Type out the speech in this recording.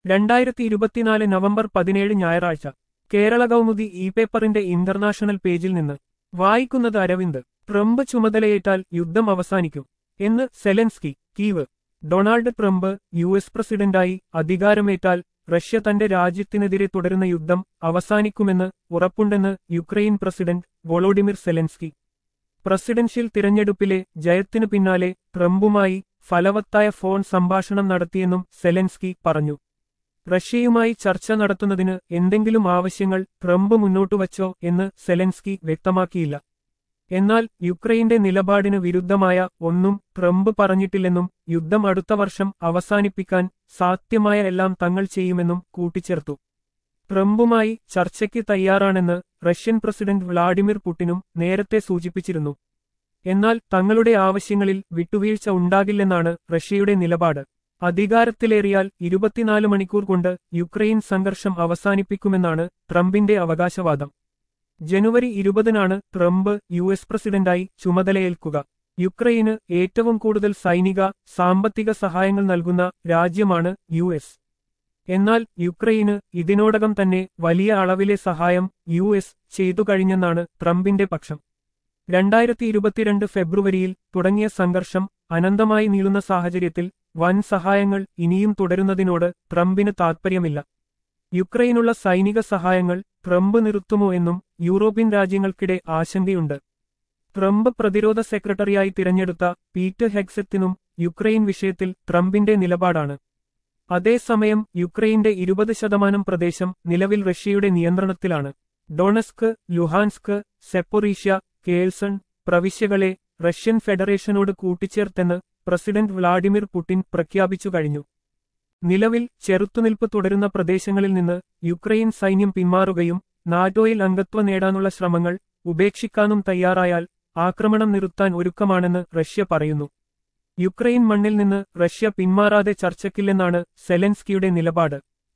രണ്ടായിരത്തി ഇരുപത്തിനാല് നവംബർ പതിനേഴ് ഞായറാഴ്ച കേരള കൗമുദി ഇ പേപ്പറിന്റെ ഇന്റർനാഷണൽ പേജിൽ നിന്ന് വായിക്കുന്നത് അരവിന്ദ് ട്രംപ് ചുമതലയേറ്റാൽ യുദ്ധം അവസാനിക്കും എന്ന് Zelensky Kyiv Donald Trump U S പ്രസിഡന്റായി അധികാരമേറ്റാൽ റഷ്യ തന്റെ രാജ്യത്തിനെതിരെ തുടരുന്ന യുദ്ധം അവസാനിക്കുമെന്ന് ഉറപ്പുണ്ടെന്ന് Ukraine president Volodymyr Zelensky presidential തിരഞ്ഞെടുപ്പിലെ ജയത്തിനു പിന്നാലെ ട്രംപുമായി ഫലവത്തായ ഫോൺ സംഭാഷണം നടത്തിയെന്നും സെലൻസ്കി പറഞ്ഞു റഷ്യയുമായി ചർച്ച നടത്തുന്നതിന് എന്തെങ്കിലും ആവശ്യങ്ങൾ ട്രംപ് മുന്നോട്ടുവച്ചോ എന്ന് സെലൻസ്കി വ്യക്തമാക്കിയില്ല എന്നാൽ യുക്രൈന്റെ നിലപാടിന് വിരുദ്ധമായ ഒന്നും ട്രംപ് പറഞ്ഞിട്ടില്ലെന്നും യുദ്ധം അടുത്ത വർഷം അവസാനിപ്പിക്കാൻ സാധ്യമായ എല്ലാം തങ്ങൾ ചെയ്യുമെന്നും കൂട്ടിച്ചേർത്തു ട്രംപുമായി ചർച്ചയ്ക്ക് തയ്യാറാണെന്ന് റഷ്യൻ പ്രസിഡന്റ് വ്ളാഡിമിർ പുടിനും നേരത്തെ സൂചിപ്പിച്ചിരുന്നു എന്നാൽ തങ്ങളുടെ ആവശ്യങ്ങളിൽ വിട്ടുവീഴ്ച ഉണ്ടാകില്ലെന്നാണ് റഷ്യയുടെ നിലപാട് അധികാരത്തിലേറിയാൽ ഇരുപത്തിനാല് മണിക്കൂർ കൊണ്ട് യുക്രൈൻ സംഘർഷം അവസാനിപ്പിക്കുമെന്നാണ് ട്രംപിന്റെ അവകാശവാദം ജനുവരി ഇരുപതിനാണ് ട്രംപ് യു എസ് പ്രസിഡന്റായി ചുമതലയേൽക്കുക യുക്രൈന് ഏറ്റവും കൂടുതൽ സൈനിക സാമ്പത്തിക സഹായങ്ങൾ നൽകുന്ന രാജ്യമാണ് യു എസ് എന്നാൽ യുക്രൈന് ഇതിനോടകം തന്നെ വലിയ അളവിലെ സഹായം യു എസ് ചെയ്തു കഴിഞ്ഞെന്നാണ് ട്രംപിന്റെ പക്ഷം രണ്ടായിരത്തി ഇരുപത്തിരണ്ട് ഫെബ്രുവരിയിൽ തുടങ്ങിയ സംഘർഷം അനന്തമായി നീളുന്ന സാഹചര്യത്തിൽ വൻ സഹായങ്ങൾ ഇനിയും തുടരുന്നതിനോട് ട്രംപിന് താൽപ്പര്യമില്ല യുക്രൈനുള്ള സൈനിക സഹായങ്ങൾ ട്രംപ് നിർത്തുമോ എന്നും യൂറോപ്യൻ രാജ്യങ്ങൾക്കിടെ ആശങ്കയുണ്ട് ട്രംപ് പ്രതിരോധ സെക്രട്ടറിയായി തിരഞ്ഞെടുത്ത പീറ്റർ ഹെക്സെത്തിനും യുക്രൈൻ വിഷയത്തിൽ ട്രംപിന്റെ നിലപാടാണ് അതേസമയം യുക്രൈന്റെ ഇരുപത് ശതമാനം പ്രദേശം നിലവിൽ റഷ്യയുടെ നിയന്ത്രണത്തിലാണ് ഡൊണസ്ക് ലുഹാൻസ്ക് സെപ്പൊറീഷ്യ കേൾസൺ പ്രവിശ്യകളെ റഷ്യൻ ഫെഡറേഷനോട് കൂട്ടിച്ചേർത്തെന്ന് പ്രസിഡന്റ് വ്ളാഡിമിർ പുടിൻ പ്രഖ്യാപിച്ചു കഴിഞ്ഞു നിലവിൽ ചെറുത്തുനിൽപ്പ് തുടരുന്ന പ്രദേശങ്ങളിൽ നിന്ന് യുക്രൈൻ സൈന്യം പിന്മാറുകയും നാറ്റോയിൽ അംഗത്വം നേടാനുള്ള ശ്രമങ്ങൾ ഉപേക്ഷിക്കാനും തയ്യാറായാൽ ആക്രമണം നിർത്താൻ ഒരുക്കമാണെന്ന് റഷ്യ പറയുന്നു യുക്രൈൻ മണ്ണിൽ നിന്ന് റഷ്യ പിന്മാറാതെ ചർച്ചയ്ക്കില്ലെന്നാണ് സെലൻസ്കിയുടെ നിലപാട്